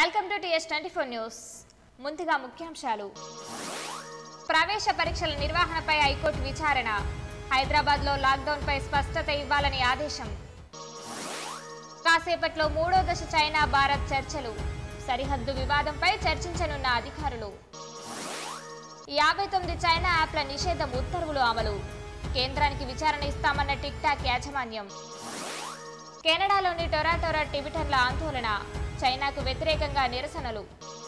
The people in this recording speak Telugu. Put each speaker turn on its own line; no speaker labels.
welcome to TS twenty four news ముందుగా ముఖ్యాంశాలు ప్రవేశ పరీక్షల నిర్వహణపై హైకోర్టు విచారణ హైదరాబాద్లో లాక్డౌన్పై స్పష్టత ఇవ్వాలని ఆదేశం కాసేపట్లో మూడో దశ చైనా భారత్ చర్చలు సరిహద్దు వివాదంపై చర్చించనున్న అధికారులు యాభై తొమ్మిది చైనా యాప్ల నిషేధం ఉత్తర్వులు అమలు కేంద్రానికి విచారణ ఇస్తామన్న టిక్ టాక్ యాజమాన్యం కెనడాలోని టొరాటోరా టిబిటన్ల ఆందోళన చైనాకు వ్యతిరేకంగా నిరసనలు